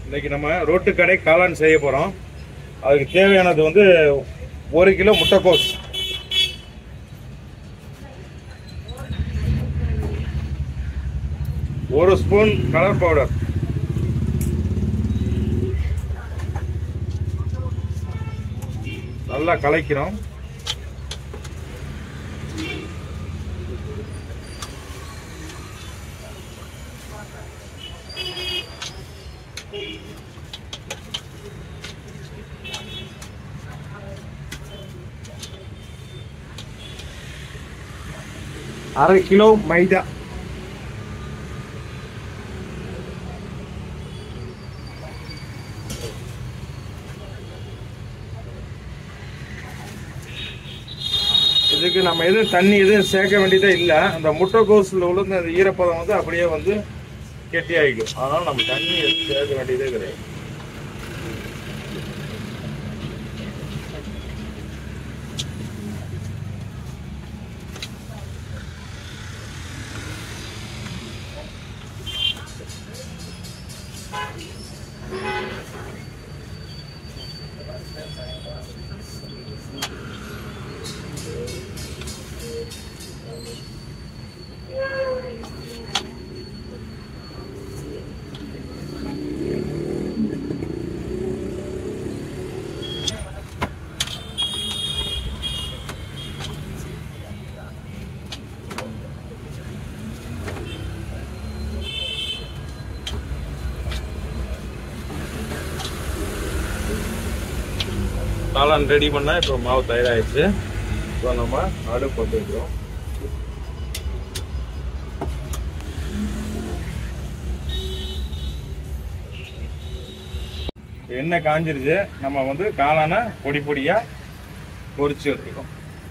இன்னைக்கு நம்ம ரோட்டு கடை காளான் செய்ய போறோம் அதுக்கு தேவையானது வந்து ஒரு கிலோ முட்டைக்கோஸ் ஒரு ஸ்பூன் கலர் பவுடர் நல்லா கலக்கிறோம் அரை கிலோ மைதா இதுக்கு நம்ம எதுவும் தண்ணி எதுவும் சேர்க்க வேண்டியதே இல்லை அந்த முட்டைக்கோஸில் உள்ள அந்த ஈரப்பதம் வந்து அப்படியே வந்து கெட்டியாகிக்கும் அதனால நம்ம தண்ணி எதுவும் சேர்க்க வேண்டியதே கிடையாது காளான் ரெடி பண்ணா இப்போ மாவு தயாராகிடுச்சு இப்போ நம்ம அடுப்பு போட்டு வைக்கிறோம் எண்ணெய் காஞ்சிருச்சு நம்ம வந்து காளானை பொடி பொடியா பொரிச்சு எடுத்துக்கோம்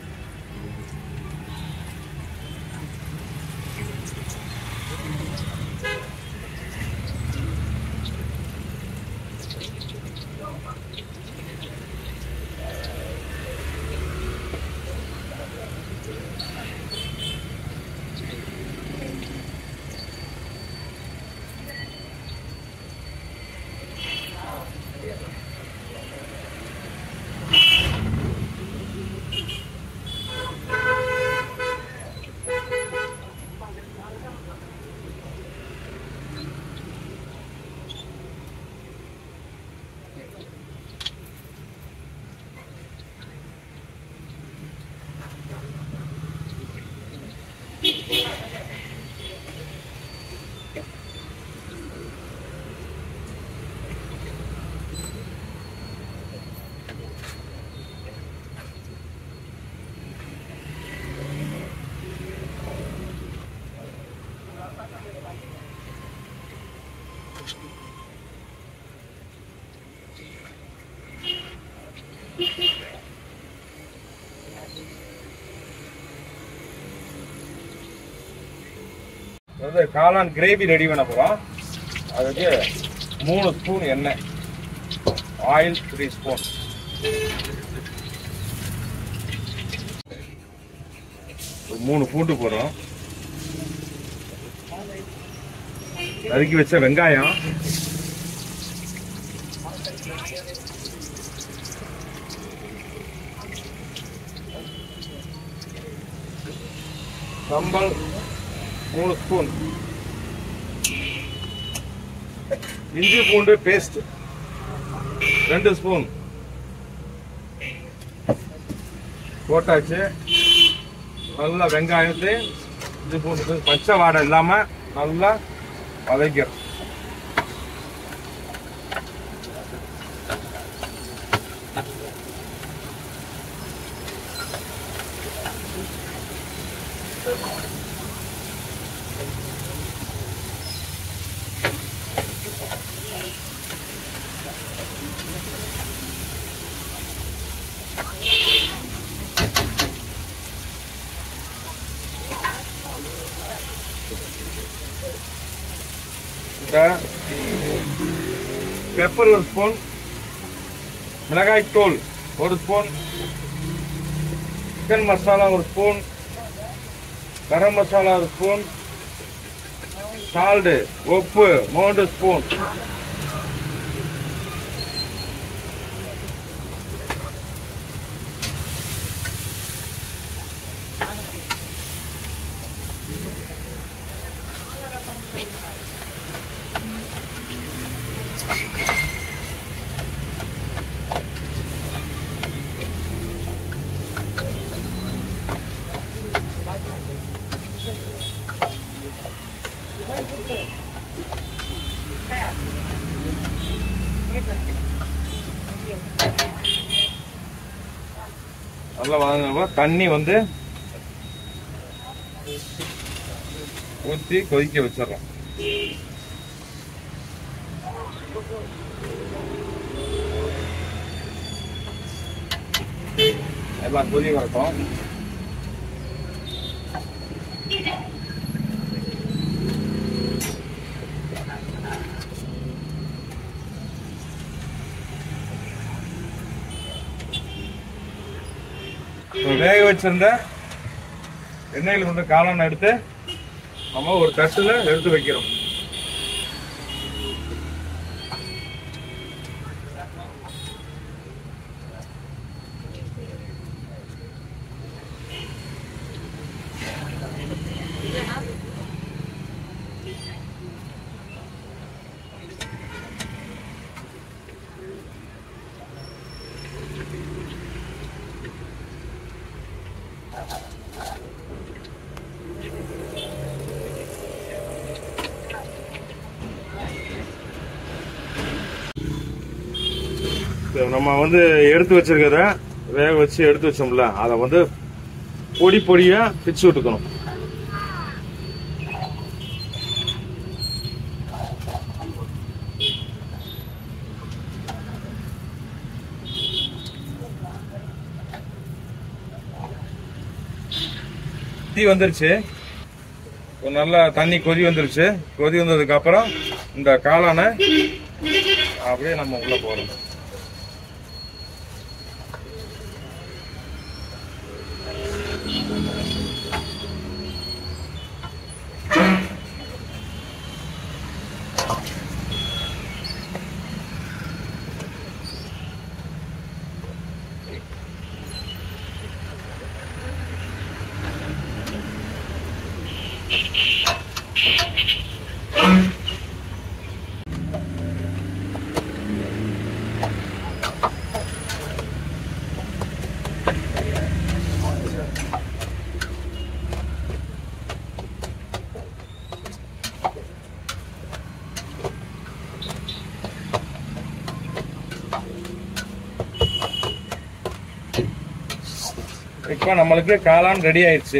வந்து காளான் கிரேவி ரெடி பண்ண போறோம் அதுக்கு மூணு ஸ்பூன் எண்ணெய் ஆயில் த்ரீ ஸ்பூன் மூணு பூண்டு போடுறோம் நறுக்கி வச்ச வெங்காயம் சம்பல் மூணு ஸ்பூன் இஞ்சி பூண்டு பேஸ்ட் ரெண்டு ஸ்பூன் போட்டாச்சு நல்லா வெங்காயத்தை இஞ்சி பூண்டு paste, பச்சை வாடை இல்லாம நல்லா வதக்கிறோம் இந்த பெப்பர் ஒரு ஸ்பூன் மிளகாய் தூள் ஒரு ஸ்பூன் சிக்கன் மசாலா ஒரு ஸ்பூன் கரம் மசாலா ஒரு ஸ்பூன் சால்டு உப்பு மூன்று ஸ்பூன் நல்லா வதங்கினா தண்ணி வந்து ஊற்றி கொதிக்க வச்சிடறோம் எல்லாம் கொதி வரட்டும் இப்போ வேக வச்சிருந்த எண்ணெயில் கொண்டு காளான் எடுத்து நம்ம ஒரு தட்டுல எடுத்து வைக்கிறோம் இப்போ நம்ம வந்து எடுத்து வச்சிருக்கிறத வேக வச்சு எடுத்து வச்சோம்ல அதை வந்து பொடி பொடியா பிச்சு விட்டுக்கணும் தீ வந்துருச்சு ஒரு நல்லா தண்ணி கொதி வந்துருச்சு கொதி வந்ததுக்கு அப்புறம் இந்த காளானை அப்படியே நம்ம உள்ள போறோம் இப்போ நம்மளுக்கு காளான் ரெடி ஆயிடுச்சு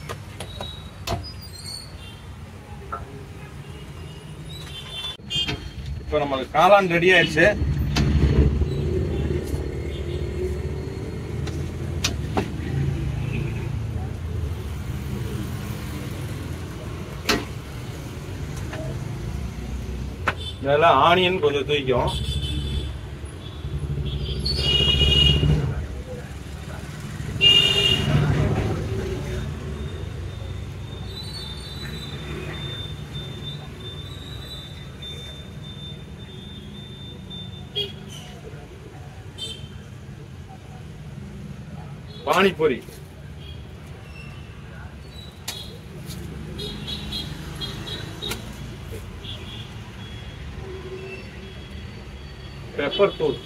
இப்போ நம்மளுக்கு காளான் ரெடி ஆயிடுச்சு இதெல்லாம் ஆனியன் கொஞ்சம் தூக்கிக்கும் பானிபூரி பெப்பர் தூள்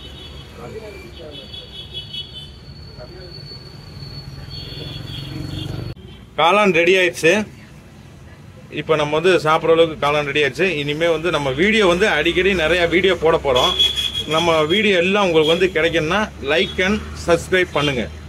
காளான் ரெடி ஆயிடுச்சு இப்போ நம்ம வந்து சாப்பிட்ற அளவுக்கு காளான் ரெடி ஆயிடுச்சு இனிமே வந்து நம்ம வீடியோ வந்து அடிக்கடி நிறைய வீடியோ போட போறோம் நம்ம வீடியோ எல்லாம் உங்களுக்கு வந்து கிடைக்கணும்னா லைக் அண்ட் சப்ஸ்கிரைப் பண்ணுங்க